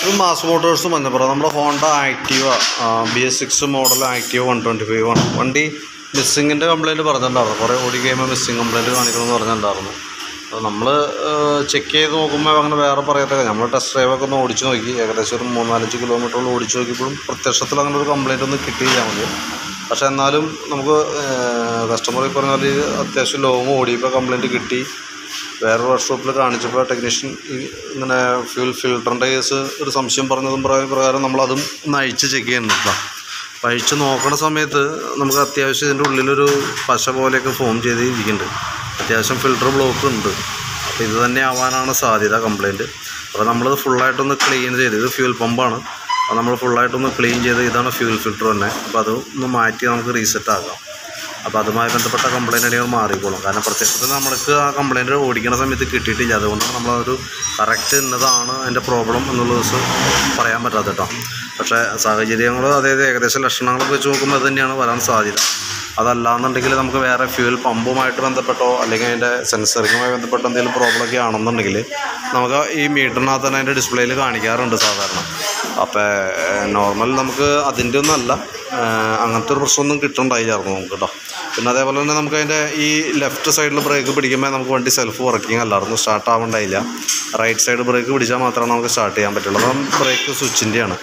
ഇത് mass Motors Manjappuram നമ്മുടെ Honda Activa B S six model Activa one twenty five ആണ് വണ്ടി മിസ്സിങ്ങിൻ്റെ കംപ്ലയിൻറ്റ് പറഞ്ഞിട്ടുണ്ടായിരുന്നു കുറേ ഓടി കഴിയുമ്പോൾ മിസ്സിങ് കംപ്ലയിൻറ്റ് കാണിക്കണമെന്ന് പറഞ്ഞിട്ടുണ്ടായിരുന്നു അപ്പോൾ നമ്മൾ ചെക്ക് ചെയ്ത് നോക്കുമ്പോൾ അങ്ങനെ വേറെ പറയത്തൊക്കെ നമ്മൾ ടെസ്റ്റ് ഡ്രൈവൊക്കെ ഒന്ന് ഓടിച്ച് നോക്കി ഏകദേശം ഒരു മൂന്നാലഞ്ച് കിലോമീറ്ററോളം ഓടിച്ച് നോക്കിയപ്പോഴും പ്രത്യക്ഷത്തിൽ അങ്ങനെ ഒരു കംപ്ലയിൻ്റ് ഒന്നും കിട്ടിയില്ല നമുക്ക് പക്ഷേ എന്നാലും നമുക്ക് കസ്റ്റമർ ഈ പറഞ്ഞ പോലെ അത്യാവശ്യം ലോങ് ഓടിയപ്പോൾ കംപ്ലയിൻറ്റ് കിട്ടി വേറൊരു വർക്ക്ഷോപ്പിൽ കാണിച്ചപ്പോൾ ടെക്നീഷ്യൻ ഈ ഇങ്ങനെ ഫ്യൂൽ ഫിൽറ്ററിൻ്റെ കേസ് ഒരു സംശയം പറഞ്ഞതും പ്ര- പ്രകാരം നമ്മളതും ഒന്ന് അഴിച്ച് ചെക്ക് ചെയ്യുന്നുണ്ട് കേട്ടോ അപ്പോൾ അഴിച്ച് നോക്കണ സമയത്ത് നമുക്ക് അത്യാവശ്യം ഇതിൻ്റെ ഉള്ളിലൊരു പശ പോലെയൊക്കെ ഫോം ചെയ്ത് ഇരിക്കുന്നുണ്ട് അത്യാവശ്യം ഫിൽറ്റർ ബ്ലോക്ക് ഉണ്ട് അപ്പോൾ ഇത് തന്നെ ആവാനാണ് സാധ്യത കംപ്ലയിൻറ്റ് അപ്പോൾ നമ്മളത് ഫുള്ളായിട്ടൊന്ന് ക്ലീൻ ചെയ്ത് ഇത് ഫ്യൂൽ പമ്പാണ് അത് നമ്മൾ ഫുള്ളായിട്ടൊന്ന് ക്ലീൻ ചെയ്ത് ഇതാണ് ഫ്യൂൽ ഫിൽറ്റർ തന്നെ അപ്പോൾ അത് ഒന്ന് മാറ്റി നമുക്ക് റീസെറ്റ് ആക്കാം അപ്പോൾ അതുമായി ബന്ധപ്പെട്ട കംപ്ലയിൻ്റ് ആണെങ്കിൽ മാറിക്കോളും കാരണം പ്രത്യക്ഷത്തിൽ നമ്മൾക്ക് ആ കംപ്ലയിൻറ്റ് ഓടിക്കുന്ന സമയത്ത് കിട്ടിയിട്ടില്ല അതുകൊണ്ടാണ് നമ്മളതൊരു കറക്റ്റ് ഇന്നതാണ് അതിൻ്റെ പ്രോബ്ലം എന്നുള്ള ദിവസം പറയാൻ പറ്റാത്ത കേട്ടോ പക്ഷേ സാഹചര്യങ്ങൾ അതായത് ഏകദേശം ലക്ഷണങ്ങളൊക്കെ വെച്ച് നോക്കുമ്പോൾ അത് തന്നെയാണ് വരാൻ സാധ്യത അതല്ലാന്നുണ്ടെങ്കിൽ നമുക്ക് വേറെ ഫ്യൂൽ പമ്പുമായിട്ട് ബന്ധപ്പെട്ടോ അല്ലെങ്കിൽ അതിൻ്റെ സെൻസറിങ്ങുമായി ബന്ധപ്പെട്ട എന്തെങ്കിലും പ്രോബ്ലം ഒക്കെ ആണെന്നുണ്ടെങ്കിൽ നമുക്ക് ഈ മീറ്ററിനകത്ത് തന്നെ അതിൻ്റെ ഡിസ്പ്ലേയിൽ കാണിക്കാറുണ്ട് സാധാരണ അപ്പോൾ നോർമൽ നമുക്ക് അതിൻ്റെ ഒന്നല്ല ഏഹ് അങ്ങനത്തെ ഒരു പ്രശ്നമൊന്നും കിട്ടുന്നുണ്ടായില്ലായിരുന്നു നമുക്ക് കേട്ടോ പിന്നെ അതേപോലെ തന്നെ നമുക്ക് അതിൻ്റെ ഈ ലെഫ്റ്റ് സൈഡിൽ ബ്രേക്ക് പിടിക്കുമ്പോൾ നമുക്ക് വണ്ടി സെൽഫ് വർക്കിംഗ് അല്ലായിരുന്നു സ്റ്റാർട്ട് ആവണ്ടായില്ല റൈറ്റ് സൈഡ് ബ്രേക്ക് പിടിച്ചാൽ മാത്രമേ നമുക്ക് സ്റ്റാർട്ട് ചെയ്യാൻ പറ്റുള്ളൂ അപ്പം ബ്രേക്ക് സ്വിച്ചിൻ്റെയാണ്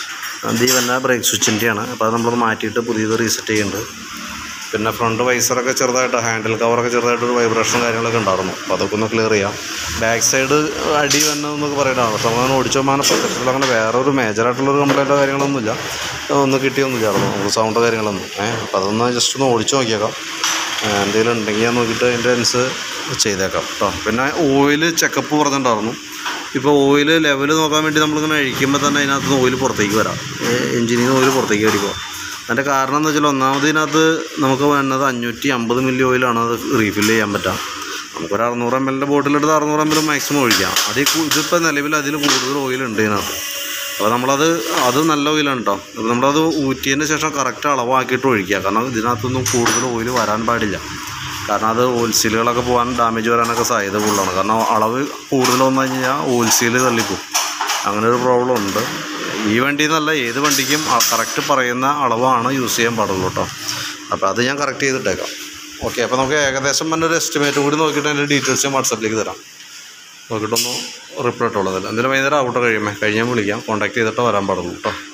ഈ വന്ന ബ്രേക്ക് സ്വിച്ചിൻ്റെയാണ് അപ്പോൾ അത് നമ്മൾ മാറ്റിയിട്ട് പുതിയത് റീസെറ്റ് ചെയ്യുന്നുണ്ട് പിന്നെ ഫ്രണ്ട് വൈസറൊക്കെ ചെറുതായിട്ട് ഹാൻഡിൽ കവറൊക്കെ ചെറുതായിട്ട് ഒരു വൈബ്രേഷൻ കാര്യങ്ങളൊക്കെ ഉണ്ടായിരുന്നു അപ്പോൾ അതൊക്കെ ഒന്ന് ക്ലിയർ ചെയ്യാം ബാക്ക് സൈഡ് അടി വന്നതെന്നൊക്കെ പറയണതാണ് പക്ഷെ അങ്ങനെ ഓടിച്ചു പോകാൻ പ്രത്യക്ഷത്തിൽ അങ്ങനെ വേറെ ഒരു മേജറായിട്ടുള്ളൊരു കംപ്ലൈൻറ്റോ കാര്യങ്ങളൊന്നുമില്ല ഒന്നും കിട്ടിയൊന്നുമില്ലായിരുന്നു നമുക്ക് സൗണ്ട് കാര്യങ്ങളൊന്നും ഏഹ് അപ്പോൾ അതൊന്ന് ജസ്റ്റ് ഒന്ന് ഓടിച്ചു നോക്കിയേക്കാം ഏഹ് എന്തെങ്കിലും ഉണ്ടെങ്കിൽ ഞാൻ നോക്കിയിട്ട് അതിൻ്റെ അനുസരിച്ച് ചെയ്തേക്കാം കേട്ടോ പിന്നെ ഓയിൽ ചെക്കപ്പ് പറഞ്ഞിട്ടുണ്ടായിരുന്നു ഇപ്പോൾ ഓയിൽ ലെവൽ നോക്കാൻ വേണ്ടി നമ്മളിങ്ങനെ അഴിക്കുമ്പോൾ തന്നെ അതിനകത്ത് നിന്ന് ഓയിൽ പുറത്തേക്ക് വരാം എഞ്ചിനിൽ നിന്ന് ഓയിൽ പുറത്തേക്ക് അടിക്കുക അതിൻ്റെ കാരണം എന്ന് വെച്ചാൽ ഒന്നാമത് ഇതിനകത്ത് നമുക്ക് വേണ്ടത് അഞ്ഞൂറ്റി അമ്പത് മില്ലി ഓയിലാണ് അത് റീഫിൽ ചെയ്യാൻ പറ്റുക നമുക്കൊരു അറുന്നൂറ് എം എല്ലിൻ്റെ ബോട്ടിലെടുത്ത് അറുന്നൂറ് എം എൽ മാക്സിമം ഒഴിക്കാം അത് ഇതിപ്പോൾ നിലവിൽ അതിൽ കൂടുതൽ ഓയിലുണ്ട് ഇതിനകത്ത് അപ്പോൾ നമ്മളത് അത് നല്ല ഓയിലാണ് കേട്ടോ അപ്പോൾ നമ്മളത് ഊറ്റിയതിന് ശേഷം കറക്റ്റ് അളവാക്കിയിട്ട് ഒഴിക്കുക കാരണം ഇതിനകത്തൊന്നും കൂടുതൽ ഓയിൽ വരാൻ പാടില്ല കാരണം അത് ഓയിൽ സീലുകളൊക്കെ പോകാൻ ഡാമേജ് വരാനൊക്കെ സാധ്യത കൂടുതലാണ് കാരണം അളവ് കൂടുതൽ വന്നു കഴിഞ്ഞാൽ ഓയിൽ സീല് തള്ളിപ്പോവും അങ്ങനെ ഒരു പ്രോബ്ലം ഉണ്ട് ഈ വണ്ടി എന്നല്ല ഏത് വണ്ടിക്കും കറക്റ്റ് പറയുന്ന അളവാണ് യൂസ് ചെയ്യാൻ പാടുള്ളൂ കേട്ടോ അപ്പോൾ അത് ഞാൻ കറക്റ്റ് ചെയ്തിട്ടേക്കാം ഓക്കെ അപ്പോൾ നമുക്ക് ഏകദേശം തന്നെ ഒരു എസ്റ്റിമേറ്റ് കൂടി നോക്കിയിട്ട് അതിൻ്റെ ഡീറ്റെയിൽസ് ഞാൻ വാട്സപ്പിലേക്ക് തരാം നോക്കിയിട്ടൊന്ന് റിപ്ലൈ ഇട്ടുള്ളത് എന്തെങ്കിലും വൈകുന്നേരം ഔട്ട് കഴിയുമേ കഴിഞ്ഞാൽ വിളിക്കാം കോൺടാക്ട് ചെയ്തിട്ട് വരാൻ പാടുള്ളൂ കേട്ടോ